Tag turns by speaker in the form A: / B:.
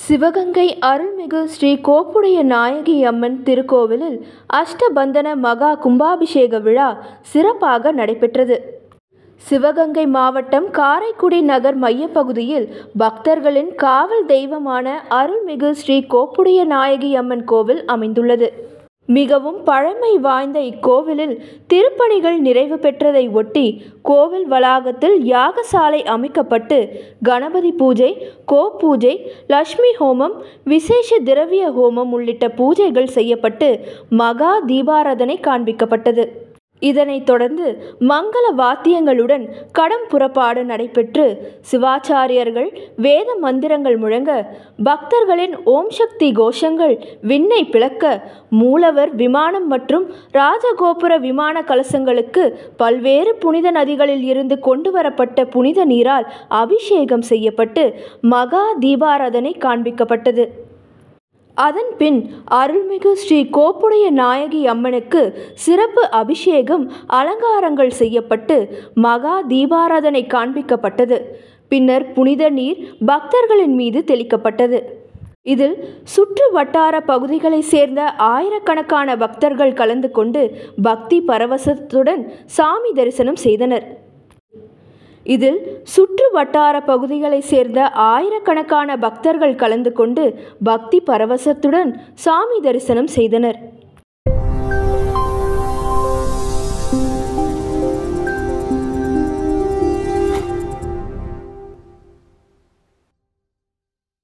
A: சிவகங்கை அருள்மிகு ஸ்ரீ கோப்புடைய நாயகி அம்மன் திருக்கோவிலில் அஷ்டபந்தன மகா கும்பாபிஷேக விழா சிறப்பாக நடைபெற்றது சிவகங்கை மாவட்டம் காரைக்குடி நகர் மையப்பகுதியில் பக்தர்களின் காவல் தெய்வமான அருள்மிகு ஸ்ரீ கோப்புடைய நாயகி அம்மன் கோவில் அமைந்துள்ளது மிகவும் பழமை வாய்ந்த இக்கோவிலில் திருப்பணிகள் நிறைவு பெற்றதை ஒட்டி கோவில் வளாகத்தில் யாகசாலை அமைக்கப்பட்டு கணபதி பூஜை கோபூஜை லட்சுமி ஹோமம் விசேஷ திரவிய ஹோமம் உள்ளிட்ட பூஜைகள் செய்யப்பட்டு மகா தீபாராதனை காண்பிக்கப்பட்டது இதனைத் தொடர்ந்து மங்கள வாத்தியங்களுடன் கடம் புறப்பாடு நடைபெற்று சிவாச்சாரியர்கள் வேத மந்திரங்கள் முழங்க பக்தர்களின் ஓம் சக்தி கோஷங்கள் விண்ணை பிளக்க மூலவர் விமானம் மற்றும் ராஜகோபுர விமான கலசங்களுக்கு பல்வேறு புனித நதிகளில் இருந்து கொண்டு வரப்பட்ட புனித நீரால் அபிஷேகம் செய்யப்பட்டு மகா தீபாராதனை காண்பிக்கப்பட்டது அதன் பின் அருள்மிகு ஸ்ரீ கோப்புடைய நாயகி அம்மனுக்கு சிறப்பு அபிஷேகம் அலங்காரங்கள் செய்யப்பட்டு மகா தீபாராதனை காண்பிக்கப்பட்டது பின்னர் புனித நீர் பக்தர்களின் மீது தெளிக்கப்பட்டது இதில் சுற்று வட்டார பகுதிகளைச் சேர்ந்த ஆயிரக்கணக்கான பக்தர்கள் கலந்து கொண்டு பக்தி பரவசத்துடன் சாமி தரிசனம் செய்தனர் இதில் சுற்று வட்டார பகுதிகளைச் சேர்ந்த ஆயிரக்கணக்கான பக்தர்கள் கலந்து கொண்டு பக்தி பரவசத்துடன் சாமி தரிசனம் செய்தனர்